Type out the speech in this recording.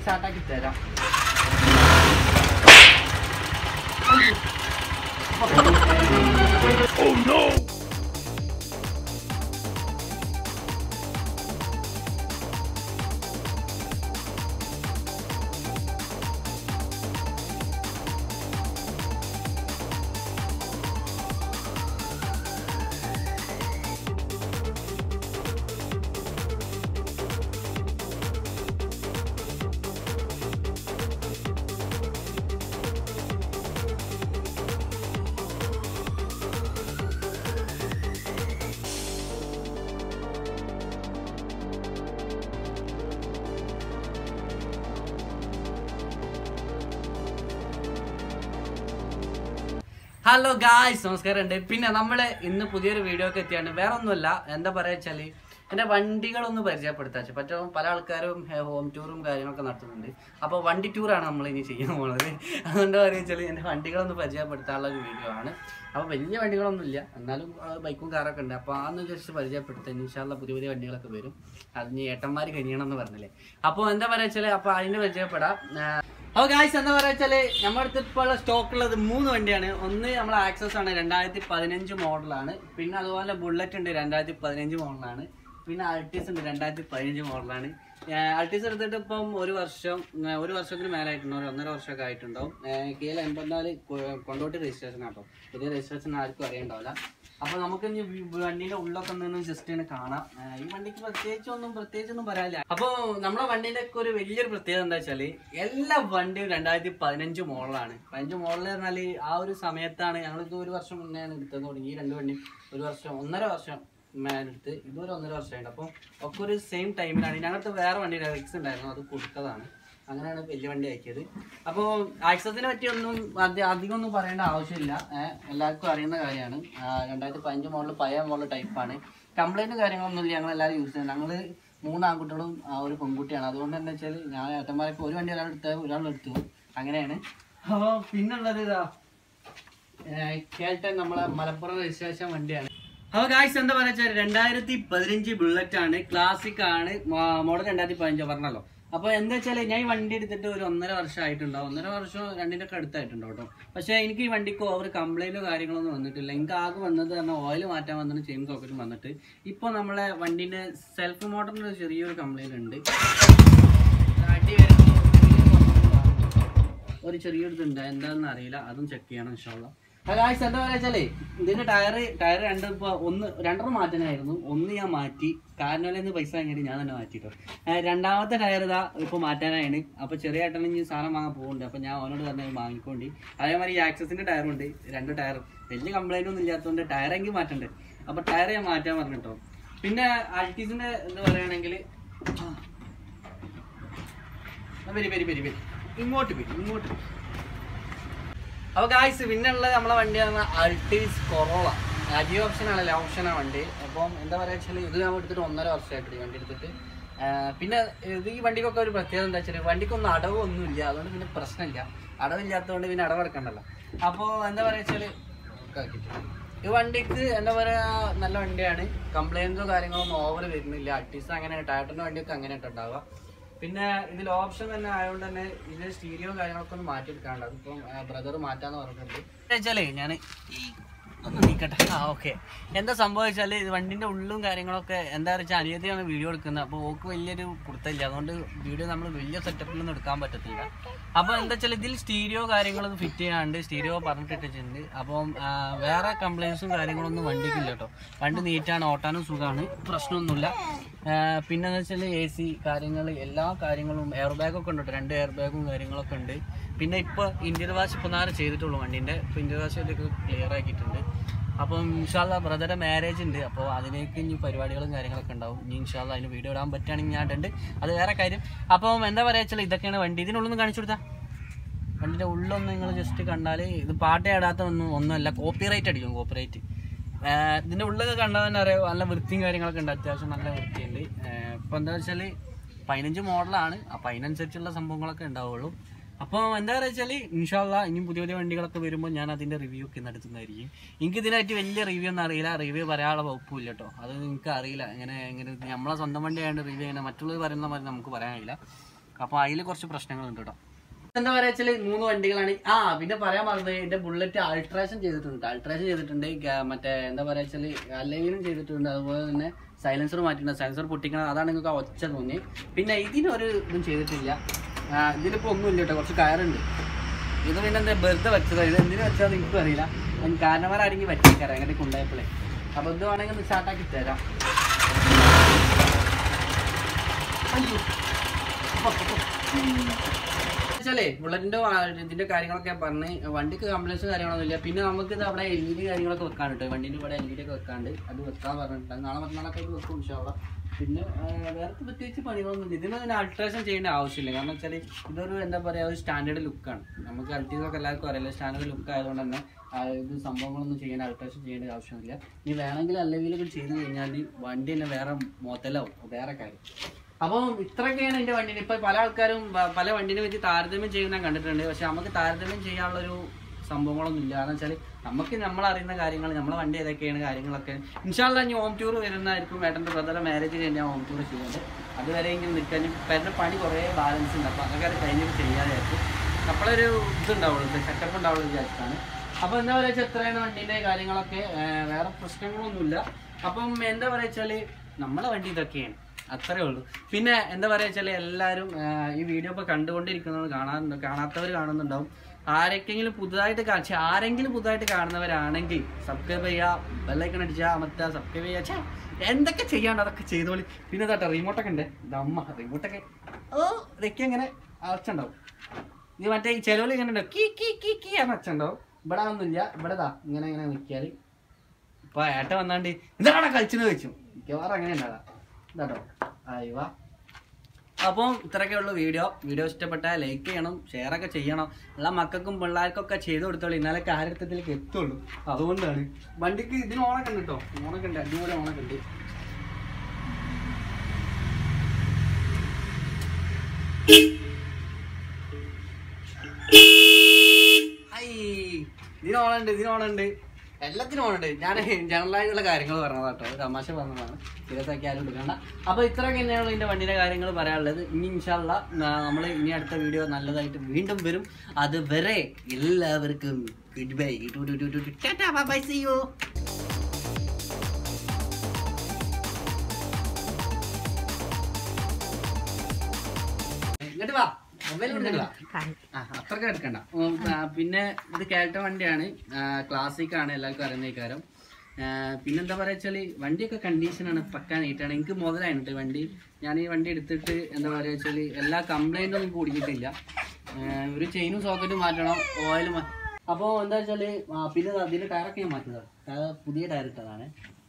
സ്റ്റാർട്ടാക്കി തരാം hello guys നമസ്കാരം ഉണ്ട് പിന്നെ നമ്മള് ഇന്ന് പുതിയൊരു വീഡിയോ ഒക്കെ എത്തിയാണ് വേറെ ഒന്നുമല്ല എന്താ പറയാ വെച്ചാല് എന്റെ വണ്ടികളൊന്ന് പരിചയപ്പെടുത്താച്ചു പറ്റും പല ആൾക്കാരും ഹോം ടൂറും കാര്യങ്ങളൊക്കെ നടത്തുന്നുണ്ട് അപ്പോൾ വണ്ടി ടൂറാണ് നമ്മൾ ഇനി ചെയ്യാൻ പോണത് അതുകൊണ്ട് പറയുക വെച്ചാൽ എൻ്റെ വണ്ടികളൊന്ന് പരിചയപ്പെടുത്താനുള്ള ഒരു വീഡിയോ ആണ് അപ്പോൾ വലിയ വണ്ടികളൊന്നും ഇല്ല എന്നാലും ആ, ബൈക്കും കാറൊക്കെ ഉണ്ട് അപ്പോൾ അന്ന് ജസ്റ്റ് പരിചയപ്പെടുത്താൻ ഇൻഷാല്ല പുതിയ പുതിയ വണ്ടികളൊക്കെ വരും അതിന് ഏട്ടന്മാർ കഴിയണം എന്ന് പറഞ്ഞില്ലേ അപ്പോൾ എന്താ പറയുക വെച്ചാൽ അപ്പോൾ അതിന് പരിചയപ്പെടാം ആ, അപ്പോൾ ഗായ്സ് എന്താ പറയുക വെച്ചാല് നമ്മുടെ അടുത്ത് ഇപ്പോൾ ഉള്ള സ്റ്റോക്ക് ഉള്ളത് മൂന്ന് വണ്ടിയാണ് ഒന്ന് നമ്മളെ ആക്സസ് ആണ് രണ്ടായിരത്തി പതിനഞ്ച് മോഡലാണ് പിന്നെ അതുപോലെ ബുള്ളറ്റ് ഉണ്ട് രണ്ടായിരത്തി പതിനഞ്ച് മോഡലാണ് പിന്നെ അൾട്ടീസ് ഉണ്ട് രണ്ടായിരത്തി പതിനഞ്ച് മോഡലാണ് അൾട്ടീസ് എടുത്തിട്ട് ഇപ്പം ഒരു വർഷം ആ, ഒരു വർഷത്തിന് മേലായിട്ടുണ്ടോ ഒരു ഒന്നര വർഷമൊക്കെ ആയിട്ടുണ്ടാവും കെ എൽ എൺപത്തിനാല് കൊ- കൊണ്ടോട്ടി രജിസ്ട്രേഷൻ ആട്ടോ പുതിയ രജിസ്ട്രേഷൻ ആർക്കും അറിയണ്ടാവില്ല അപ്പോൾ നമുക്ക് ഇനി വി- വണ്ടീൻ്റെ ഉള്ളൊക്കെ ഒന്ന് ജസ്റ്റ് ഒന്ന് കാണാം ആ, ഈ വണ്ടിക്ക് പ്രത്യേകിച്ച് ഒന്നും പ്രത്യേകിച്ച് ഒന്നും പറയാനില്ല അപ്പോൾ നമ്മുടെ വണ്ടീൻ്റെ ഒക്കെ ഒരു വലിയൊരു പ്രത്യേകത എന്താ വെച്ചാല് എല്ലാ വണ്ടിയും രണ്ടായിരത്തി പതിനഞ്ച് മോഡലാണ് പതിനഞ്ച് മോഡൽ പറഞ്ഞാൽ ആ ഒരു സമയത്താണ് ഞങ്ങളിത് ഒരു വർഷം മുന്നെയാണ് എടുത്തത് തുടങ്ങി ഈ രണ്ട് വണ്ടി ഒരു വർഷം ഒന്നര വർഷം എടുത്ത് ഇതൊരു ഒന്നര വർഷമായിട്ട് അപ്പോൾ ഒക്കെ ഒരു സെയിം ടൈമിലാണ് ഞങ്ങൾക്ക് വേറെ വണ്ടി റിക്സ് ഉണ്ടായിരുന്നു അത് കൊടുത്തതാണ് അങ്ങനെയാണ് വലിയ വണ്ടി ആക്കിയത് അപ്പോൾ ആക്സസിനെ പറ്റി ഒന്നും അധി- അധികം ഒന്നും പറയേണ്ട ആവശ്യമില്ല ഏഹ് എല്ലാവർക്കും അറിയുന്ന കാര്യമാണ് രണ്ടായിരത്തി പതിനഞ്ച് മോഡൽ പഴയ മോഡൽ ടൈപ്പാണ് കംപ്ലൈൻറ്റ് കാര്യങ്ങളൊന്നും ഇല്ല ഞങ്ങൾ എല്ലാവരും യൂസ് ചെയ്യുന്നത് ഞങ്ങൾ മൂന്ന് ആൺകുട്ടികളും ആ, ഒരു പെൺകുട്ടിയാണ് അതുകൊണ്ട് എന്താ വെച്ചാൽ ഞാൻ ഏട്ടന്മാരൊക്കെ ഒരു വണ്ടി ഒരാൾ എടുത്ത ഒരാൾ എടുത്തു അങ്ങനെയാണ് അപ്പോൾ പിന്നുള്ളത് ഇതാ കേൾട്ടൻ നമ്മളെ മലപ്പുറം രജിസ്ട്രേഷൻ വണ്ടിയാണ് അപ്പോൾ ഗായ്സ് എന്താ പറയുക രണ്ടായിരത്തി പതിനഞ്ച് ബുള്ളറ്റ് ആണ് ക്ലാസിക് ആണ് മോഡൽ രണ്ടായിരത്തി പതിനഞ്ച് പറഞ്ഞല്ലോ അപ്പോൾ എന്താ വെച്ചാൽ ഞാൻ ഈ വണ്ടി എടുത്തിട്ട് ഒരു ഒന്നര വർഷം ആയിട്ടുണ്ടാവും ഒന്നര വർഷം രണ്ടിൻ്റെ ഒക്കെ അടുത്തായിട്ടുണ്ടോ കേട്ടോ പക്ഷേ എനിക്ക് ഈ വണ്ടിക്ക് ഓവർ കംപ്ലൈൻറ്റോ കാര്യങ്ങളൊന്നും വന്നിട്ടില്ല എനിക്ക് ആകെ വന്നത് പറഞ്ഞാൽ ഓയിൽ മാറ്റാൻ വന്നിട്ട് ചെയിൻ സോക്കറ്റും വന്നിട്ട് ഇപ്പോൾ നമ്മളെ വണ്ടീൻ്റെ സെൽഫ് മോട്ടറിന് ഒരു ചെറിയൊരു കംപ്ലൈൻറ്റ് ഉണ്ട് അടി വരുന്നു ഒരു ചെറിയൊരു ഇതുണ്ട് എന്താണെന്ന് അറിയില്ല അതും ചെക്ക് ചെയ്യണം ഇൻഷാല്ല ഗായ്സ് എന്താ പറയുക വെച്ചാലേ ഇതിന്റെ ടയർ ടയർ രണ്ട് ഇപ്പൊ ഒന്ന് രണ്ടെണ്ണം മാറ്റാനായിരുന്നു ഒന്ന് ഞാൻ മാറ്റി കാരണമല്ലെന്ന് പൈസ കഴിഞ്ഞിട്ട് ഞാൻ തന്നെ മാറ്റിട്ടോ ഏഹ് രണ്ടാമത്തെ ടയർ ഇതാ ഇപ്പൊ മാറ്റാനായാണ് അപ്പൊ ചെറിയ ഏട്ടൻ ഇനി സാധനം വാങ്ങാൻ പോകുന്നുണ്ട് അപ്പൊ ഞാൻ അവനോട് തന്നെ വാങ്ങിക്കൊണ്ട് അതേമാതിരി ഈ ആക്സസിന്റെ ടയറും ഉണ്ട് രണ്ട് ടയർ വലിയ കംപ്ലൈന്റ് ഒന്നും ഇല്ലാത്തതുകൊണ്ട് ടയറെങ്കിൽ മാറ്റണ്ടേ അപ്പൊ ടയർ ഞാൻ മാറ്റാൻ പറഞ്ഞിട്ടോ പിന്നെ അൾട്ടീസിന്റെ എന്താ പറയുകയാണെങ്കിൽ വരി വരി വരി വരി ഇങ്ങോട്ട് വരി ഇങ്ങോട്ട് വരി അപ്പൊ ഗായ്സ് പിന്നുള്ളത് നമ്മളെ വണ്ടിയാണ് അൾട്ടീസ് കൊറോള അജിയോ ഓപ്ഷൻ ആണല്ലേ ഓപ്ഷനാണ് വണ്ടി അപ്പം എന്താ പറയുക വെച്ചാൽ ഇത് ഞാൻ എടുത്തിട്ട് ഒന്നര വർഷമായിട്ട് ഈ വണ്ടി എടുത്തിട്ട് ആ, പിന്നെ ഇത് ഈ വണ്ടിക്കൊക്കെ ഒരു പ്രത്യേകത എന്താ വെച്ചാൽ വണ്ടിക്കൊന്നും അടവൊന്നുമില്ല അതുകൊണ്ട് പിന്നെ പ്രശ്നമില്ല അടവില്ലാത്തതുകൊണ്ട് പിന്നെ അടവെടുക്കണ്ടല്ലോ അപ്പോൾ എന്താ പറയുക വെച്ചാൽ ഈ വണ്ടിക്ക് എന്താ പറയാ നല്ല വണ്ടിയാണ് കംപ്ലൈൻറ്റോ കാര്യങ്ങളൊന്നും ഓവർ വരുന്നില്ല അൾട്ടീസ് അങ്ങനെ ടയറിൻ്റെ വണ്ടിയൊക്കെ അങ്ങനെ ഉണ്ടാവുക പിന്നെ ഇതിൽ ഓപ്ഷൻ തന്നെ ആയതുകൊണ്ട് തന്നെ ഇതിൽ സ്റ്റീരിയോ കാര്യങ്ങളൊക്കെ ഒന്ന് മാറ്റിയെടുക്കാണ്ട് അതിപ്പം ബ്രദർ മാറ്റാന്ന് പറഞ്ഞിട്ടുണ്ട് വെച്ചാലേ ഞാൻ ഈ ഒന്ന് നീക്കട്ടെ ആ ഓക്കെ എന്താ സംഭവിച്ചാൽ ഇത് വണ്ടിൻ്റെ ഉള്ളും കാര്യങ്ങളൊക്കെ എന്താ വെച്ചാൽ അനിയത്തിയാണ് വീഡിയോ എടുക്കുന്നത് അപ്പോൾ ഓക്ക് വലിയൊരു കുർത്തയില്ല അതുകൊണ്ട് വീഡിയോ നമ്മൾ വലിയ സെറ്റപ്പിലൊന്നും എടുക്കാൻ പറ്റത്തില്ല അപ്പോൾ എന്താ വെച്ചാൽ ഇതിൽ സ്റ്റീരിയോ കാര്യങ്ങളൊന്നും ഫിറ്റ് ചെയ്യാണ്ട് സ്റ്റീരിയോ പറഞ്ഞിട്ടിട്ടുണ്ട് അപ്പം ആ, വേറെ കംപ്ലൈൻസും കാര്യങ്ങളൊന്നും വണ്ടിക്കില്ല കേട്ടോ വണ്ടി നീറ്റാണ് ഓട്ടാനും സുഖമാണ് പ്രശ്നമൊന്നുമില്ല ആ, പിന്നെ എന്ന് വെച്ചാൽ എ സി കാര്യങ്ങൾ എല്ലാ കാര്യങ്ങളും എയർ ബാഗൊക്കെ ഉണ്ട് കേട്ടോ രണ്ട് എയർ ബാഗും കാര്യങ്ങളൊക്കെ ഉണ്ട് പിന്നെ ഇപ്പോൾ ഇന്ത്യൻ വാഷ് ഇപ്പോൾ നേരെ ചെയ്തിട്ടുള്ളൂ വണ്ടീൻ്റെ ഇപ്പോൾ ഇന്ത്യൻ വാഷ് ക്ലിയർ ആക്കിയിട്ടുണ്ട് അപ്പം ഇൻഷാല്ല ബ്രദറുടെ മാരേജ് ഉണ്ട് അപ്പോൾ അതിലേക്ക് ഇനി പരിപാടികളും കാര്യങ്ങളൊക്കെ ഉണ്ടാവും ഇനി ഇൻഷാല്ല അതിന് വീഡിയോ ഇടാൻ പറ്റുകയാണെങ്കിൽ ഞാൻ ഇട്ടുണ്ട് അത് വേറെ കാര്യം അപ്പം എന്താ പറയുക വെച്ചാൽ ഇതൊക്കെയാണ് വണ്ടി ഇതിനുള്ളൊന്ന് കാണിച്ചു കൊടുത്താൽ വണ്ടിൻ്റെ ഉള്ളൊന്ന് നിങ്ങൾ ജസ്റ്റ് കണ്ടാൽ ഇത് പാട്ടേ ഇടാത്ത ഒന്നും ഒന്നുമല്ല കോപ്പി റൈറ്റ് അടിക്കും കോപ്പി റൈറ്റ് ഇതിൻ്റെ ഉള്ളൊക്കെ കണ്ടാൽ തന്നെ അറിയാം നല്ല വൃത്തിയും കാര്യങ്ങളൊക്കെ ഉണ്ട് അത്യാവശ്യം നല്ല വൃത്തിയുണ്ട് ഇപ്പോൾ എന്താ വെച്ചാൽ പതിനഞ്ച് മോഡലാണ് അപ്പോൾ അതിനനുസരിച്ചുള്ള സംഭവങ്ങളൊക്കെ ഉണ്ടാവുള്ളൂ അപ്പോൾ എന്താ പറയുക വെച്ചാൽ ഇൻഷാല്ല ഇനിയും പുതിയ പുതിയ വണ്ടികളൊക്കെ വരുമ്പോൾ ഞാൻ അതിൻ്റെ റിവ്യൂ ഒക്കെ നടത്തുന്നതായിരിക്കും എനിക്ക് ഇതിനായിട്ട് വലിയ റിവ്യൂ ഒന്നും അറിയില്ല റിവ്യൂ പറയാനുള്ള വകുപ്പില്ല കേട്ടോ അത് നിങ്ങൾക്ക് അറിയില്ല എങ്ങനെ എങ്ങനെ നമ്മളെ സ്വന്തം വണ്ടി ആയതുകൊണ്ട് റിവ്യൂ എങ്ങനെ മറ്റുള്ളവർ പറയുന്ന മാതിരി നമുക്ക് പറയാൻ കഴിയില്ല അപ്പോൾ അതിൽ കുറച്ച് പ്രശ്നങ്ങളുണ്ട് കേട്ടോ എന്താ പറയാ വെച്ചാല് മൂന്ന് വണ്ടികളാണ് ആ പിന്നെ പറയാൻ മറന്നത് എന്റെ ബുള്ളറ്റ് അൾട്രേഷൻ ചെയ്തിട്ടുണ്ട് അൾട്രേഷൻ ചെയ്തിട്ടുണ്ട് ഗ- മറ്റേ എന്താ പറയാ വെച്ചാല് അല്ലെങ്കിലും ചെയ്തിട്ടുണ്ട് അതുപോലെ തന്നെ സൈലൻസർ മാറ്റിയിട്ടുണ്ട് സൈലൻസർ പൊട്ടിക്കണം അതാണ് നിങ്ങൾക്ക് ആ ഒച്ച തോന്നി പിന്നെ ഇതിനൊരു ഇതും ചെയ്തിട്ടില്ല ആ, ഇതിലിപ്പോ ഒന്നുമില്ല കേട്ടോ കുറച്ച് കയറുണ്ട് ഇത് പിന്നെ എന്താ വെറുതെ വെച്ചത് ഇത് എന്തിനു വെച്ചാൽ എനിക്കും അറിയില്ല ഞാൻ കാരണവരാണെങ്കിൽ പറ്റിക്കാരം അങ്ങനെ കൊണ്ടുപോയപ്പോഴേ അപ്പൊ ഇത് വേണമെങ്കിൽ ഒന്ന് സ്റ്റാർട്ടാക്കി തരാം അയ്യോ വെച്ചാലേ ബുള്ളറ്റിന്റെ വാ- ഇതിന്റെ കാര്യങ്ങളൊക്കെ ഞാൻ പറഞ്ഞ് വണ്ടിക്ക് കംപ്ലൈൻസ് കാര്യങ്ങളൊന്നും ഇല്ല പിന്നെ നമുക്ക് ഇത് അവിടെ എൽ ഇ ഡി കാര്യങ്ങളൊക്കെ വെക്കാൻ കേട്ടോ വണ്ടിന്റെ ഇവിടെ എൽ ഇ ഡി ഒക്കെ വെക്കാണ്ട് അത് വെക്കാൻ പറഞ്ഞിട്ടുണ്ട് നാളെ മറ്റന്നാളൊക്കെ ഇത് വെക്കും ഇൻഷാള്ള പിന്നെ ആ, വേറെ പ്രത്യേകിച്ച് പണികളൊന്നും ഇല്ല ഇതിന് പിന്നെ അൾട്രേഷൻ ചെയ്യേണ്ട ആവശ്യമില്ല കാരണം വെച്ചാൽ ഇതൊരു എന്താ പറയുക ഒരു സ്റ്റാൻഡേർഡ് ലുക്കാണ് നമുക്ക് അൾട്ടീസൊക്കെ എല്ലാവർക്കും അറിയില്ല സ്റ്റാൻഡേർഡ് ലുക്ക് ആയതുകൊണ്ട് തന്നെ ആ, ഇത് സംഭവങ്ങളൊന്നും ചെയ്യാൻ അൾട്രേഷൻ ചെയ്യേണ്ട ആവശ്യമില്ല ഇനി വേണമെങ്കിൽ അല്ലെങ്കിലൊക്കെ ചെയ്ത് കഴിഞ്ഞാൽ വണ്ടി തന്നെ വേറെ മോത്തലാവും വേറെ കാര്യം അപ്പം ഇത്രയൊക്കെയാണ് എൻ്റെ വണ്ടിന് ഇപ്പൊ പല ആൾക്കാരും പ- പല വണ്ടിനെ പറ്റി താരതമ്യം ചെയ്യുന്ന ഞാൻ കണ്ടിട്ടുണ്ട് പക്ഷെ നമുക്ക് താരതമ്യം ചെയ്യാനുള്ളൊരു സംഭവങ്ങളൊന്നും ഇല്ല കാരണം വെച്ചാൽ നമുക്ക് നമ്മൾ അറിയുന്ന കാര്യങ്ങൾ നമ്മളെ വണ്ടി ഏതൊക്കെയാണ് കാര്യങ്ങളൊക്കെ ഇൻഷാല്ല ഇനി ഹോം ടൂർ വരുന്നതായിരിക്കും ഏട്ടൻ്റെ ബ്രദറെ മാരേജ് കഴിഞ്ഞ് ഞാൻ ഹോം ടൂർ ചെയ്യുന്നത് അതുവരെയെങ്കിലും നിൽക്കാൻ വരുന്ന പണി കുറേ ബാലൻസ് ഉണ്ട് അപ്പോൾ അതൊക്കെ അത് കഴിഞ്ഞിട്ട് ചെയ്യാതായിരിക്കും അപ്പോഴൊരു ഇതുണ്ടാവുള്ളൂ സെറ്റപ്പ് ഉണ്ടാവുള്ളൂ വിചാരിച്ചിട്ടാണ് അപ്പോൾ എന്താ പറയുക വെച്ചാൽ എത്രയാണ് വണ്ടീൻ്റെ കാര്യങ്ങളൊക്കെ ഏർ വേറെ പ്രശ്നങ്ങളൊന്നുമില്ല അപ്പം എന്താ പറയുക വെച്ചാൽ നമ്മളെ വണ്ടി ഇതൊക്കെയാണ് അത്രേ ഉള്ളൂ പിന്നെ എന്താ പറയുക വെച്ചാൽ എല്ലാവരും ആഹ് ഈ വീഡിയോ ഇപ്പോൾ കണ്ടുകൊണ്ടിരിക്കുന്നത് കാണാറുണ്ട് കാണാത്തവർ കാണുന്നുണ്ടാവും ആരൊക്കെങ്കിലും പുതുതായിട്ട് കാണിച്ച ആരെങ്കിലും പുതുതായിട്ട് കാണുന്നവരാണെങ്കിൽ സബ്സ്ക്രൈബ് ചെയ്യുക ബെല്ലൈക്കൺ അടിച്ചാൽ അമർത്തുക സബ്സ്ക്രൈബ് ചെയ്യുക ഛെ, എന്തൊക്കെ ചെയ്യാണ്ട് അതൊക്കെ ചെയ്തോളി പിന്നെ കേട്ടോ റിമോട്ടൊക്കെ ഉണ്ട് ദമ്മ റിമോട്ടൊക്കെ ഓ ഇതൊക്കെ അങ്ങനെ അച്ഛണ്ടാവും ഇത് മറ്റേ ഈ ചെലവിൽ ഇങ്ങനെ ഉണ്ടാവും കീ കീ കീ കീ എന്ന് അച്ഛണ്ടാവും ഇവിടെ ഒന്നുമില്ല ഇവിടെ ദാ ഇങ്ങനെ ഇങ്ങനെ നിൽക്കിയാൽ ഇപ്പൊ ഏട്ട വന്നാണ്ട് എന്താണ് കളിച്ചെന്ന് ചോദിച്ചു മിക്കവാറും അങ്ങനെ ഉണ്ടാകാം ഇതാട്ടോ അയവ അപ്പം ഇത്രയൊക്കെ ഉള്ളൂ വീഡിയോ വീഡിയോ ഇഷ്ടപ്പെട്ടാൽ ലൈക്ക് ചെയ്യണം ഷെയർ ഒക്കെ ചെയ്യണം എല്ലാ മക്കൾക്കും പിള്ളേർക്കൊക്കെ ചെയ്ത് കൊടുത്തോളൂ ഇന്നാലേ കാര്യത്തിലേക്ക് എത്തുള്ളൂ അതുകൊണ്ടാണ് വണ്ടിക്ക് ഇതിന് ഓണൊക്കെ ഉണ്ട് കേട്ടോ ഓണൊക്കെ ഉണ്ട് അടിപൊളി ഓണൊക്കെ ഉണ്ട് ഐ, ഇതിന് ഓണുണ്ട് ഇതിന് ഓണുണ്ട് എല്ലാത്തിനും ഓണുണ്ട് ഞാൻ ജനറലായിട്ടുള്ള കാര്യങ്ങൾ പറഞ്ഞതാ കേട്ടോ ഒരു തമാശ പറഞ്ഞതാണ് സീരിയസ് ആക്കി ആരും എടുക്കണ്ട അപ്പൊ ഇത്രയൊക്കെ തന്നെയാണ് ഇതിന്റെ വണ്ടിയുടെ കാര്യങ്ങൾ പറയാനുള്ളത് ഇനി ഇൻഷാല്ല നമ്മൾ ഇനി അടുത്ത വീഡിയോ നല്ലതായിട്ട് വീണ്ടും വരും അതുവരെ എല്ലാവർക്കും good bye tata bye see you ഇങ്ങോട്ട് വാ മൊബൈൽ കൊണ്ടിട്ട് വാ ആ, അത്രയ്ക്ക് എടുക്കണ്ട ഉം, ആ, പിന്നെ ഇത് കേട്ട വണ്ടിയാണ് ക്ലാസിക് ആണ് എല്ലാവർക്കും അറിയുന്ന കാര്യം പിന്നെന്താ പറയാ വെച്ചാല് വണ്ടിയൊക്കെ കണ്ടീഷനാണ് പക്കാ നീറ്റാണ് എനിക്ക് മുതലായിട്ട് വണ്ടി ഞാൻ ഈ വണ്ടി എടുത്തിട്ട് എന്താ പറയാ വെച്ചാല് എല്ലാ കംപ്ലൈന്റും ഒന്നും കുടിക്കിട്ടില്ല ആ, ഒരു ചെയിനും സോക്കറ്റും മാറ്റണം ഓയിൽ അപ്പോൾ എന്താ വെച്ചാല് ആ, പിന്നെ അതിന്റെ ടയറൊക്കെ ഞാൻ മാറ്റിയതാണ് ടയർ പുതിയ ടയർ ഇട്ടതാണ്